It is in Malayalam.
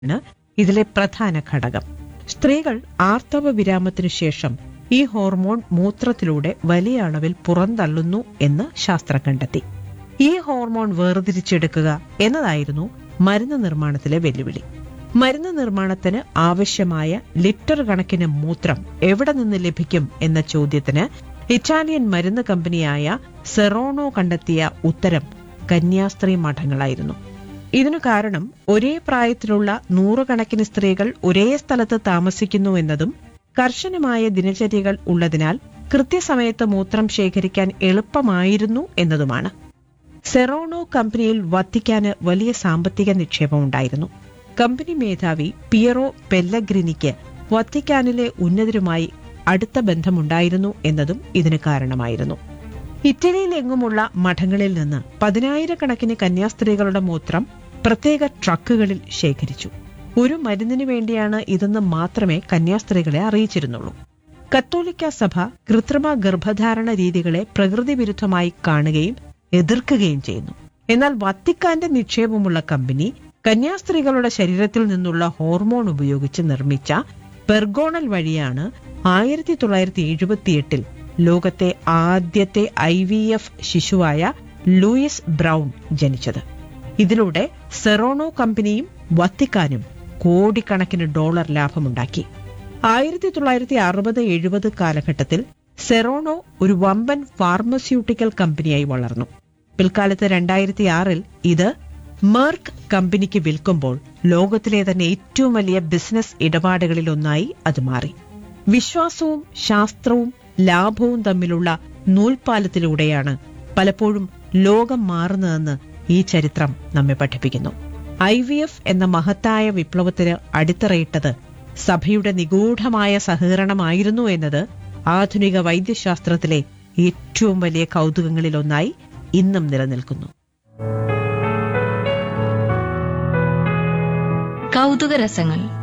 ആണ് ഇതിലെ പ്രധാന ഘടകം സ്ത്രീകൾ ആർത്തവ വിരാമത്തിനു ശേഷം ഈ ഹോർമോൺ മൂത്രത്തിലൂടെ വലിയ അളവിൽ പുറന്തള്ളുന്നു എന്ന് ശാസ്ത്രം കണ്ടെത്തി ഈ ഹോർമോൺ വേർതിരിച്ചെടുക്കുക എന്നതായിരുന്നു മരുന്ന് നിർമ്മാണത്തിലെ വെല്ലുവിളി മരുന്ന് നിർമ്മാണത്തിന് ആവശ്യമായ ലിറ്റർ കണക്കിന് മൂത്രം എവിടെ നിന്ന് ലഭിക്കും എന്ന ചോദ്യത്തിന് ഇറ്റാലിയൻ മരുന്ന് കമ്പനിയായ സെറോണോ കണ്ടെത്തിയ ഉത്തരം കന്യാസ്ത്രീ മഠങ്ങളായിരുന്നു ഇതിനു കാരണം ഒരേ പ്രായത്തിലുള്ള നൂറുകണക്കിന് സ്ത്രീകൾ ഒരേ സ്ഥലത്ത് താമസിക്കുന്നു എന്നതും കർശനമായ ദിനചര്യകൾ ഉള്ളതിനാൽ കൃത്യസമയത്ത് മൂത്രം ശേഖരിക്കാൻ എളുപ്പമായിരുന്നു എന്നതുമാണ് സെറോണോ കമ്പനിയിൽ വത്തിക്കാന് വലിയ സാമ്പത്തിക നിക്ഷേപമുണ്ടായിരുന്നു കമ്പനി മേധാവി പിയറോ പെല്ലഗ്രിനിക്ക് വത്തിക്കാനിലെ ഉന്നതരുമായി അടുത്ത ബന്ധമുണ്ടായിരുന്നു എന്നതും ഇതിന് കാരണമായിരുന്നു ഇറ്റലിയിലെങ്ങുമുള്ള മഠങ്ങളിൽ നിന്ന് പതിനായിരക്കണക്കിന് കന്യാസ്ത്രീകളുടെ മൂത്രം പ്രത്യേക ട്രക്കുകളിൽ ശേഖരിച്ചു ഒരു മരുന്നിനു വേണ്ടിയാണ് ഇതെന്ന് മാത്രമേ കന്യാസ്ത്രീകളെ അറിയിച്ചിരുന്നുള്ളൂ കത്തോലിക്ക സഭ കൃത്രിമ ഗർഭധാരണ രീതികളെ പ്രകൃതി വിരുദ്ധമായി കാണുകയും എതിർക്കുകയും ചെയ്യുന്നു എന്നാൽ വത്തിക്കാന്റെ നിക്ഷേപമുള്ള കമ്പനി കന്യാസ്ത്രീകളുടെ ശരീരത്തിൽ നിന്നുള്ള ഹോർമോൺ ഉപയോഗിച്ച് നിർമ്മിച്ച പെർഗോണൽ വഴിയാണ് ആയിരത്തി തൊള്ളായിരത്തി എഴുപത്തിയെട്ടിൽ ലോകത്തെ ആദ്യത്തെ ഐ വി എഫ് ശിശുവായ ലൂയിസ് ബ്രൗൺ ജനിച്ചത് ഇതിലൂടെ സെറോണോ കമ്പനിയും വത്തിക്കാനും കോടിക്കണക്കിന് ഡോളർ ലാഭമുണ്ടാക്കി ആയിരത്തി തൊള്ളായിരത്തി അറുപത് എഴുപത് കാലഘട്ടത്തിൽ സെറോണോ ഒരു വമ്പൻ ഫാർമസ്യൂട്ടിക്കൽ കമ്പനിയായി വളർന്നു പിൽക്കാലത്ത് രണ്ടായിരത്തി ആറിൽ ഇത് മെർക്ക് കമ്പനിക്ക് വിൽക്കുമ്പോൾ ലോകത്തിലെ തന്നെ ഏറ്റവും വലിയ ബിസിനസ് ഇടപാടുകളിലൊന്നായി അത് മാറി വിശ്വാസവും ശാസ്ത്രവും ലാഭവും തമ്മിലുള്ള നൂൽപാലത്തിലൂടെയാണ് പലപ്പോഴും ലോകം മാറുന്നതെന്ന് ഈ ചരിത്രം നമ്മെ പഠിപ്പിക്കുന്നു ഐ വി എഫ് എന്ന മഹത്തായ വിപ്ലവത്തിന് അടിത്തറയിട്ടത് സഭയുടെ നിഗൂഢമായ സഹകരണമായിരുന്നു എന്നത് ആധുനിക വൈദ്യശാസ്ത്രത്തിലെ ഏറ്റവും വലിയ കൗതുകങ്ങളിലൊന്നായി ഇന്നും നിലനിൽക്കുന്നു കൗതുക രസങ്ങൾ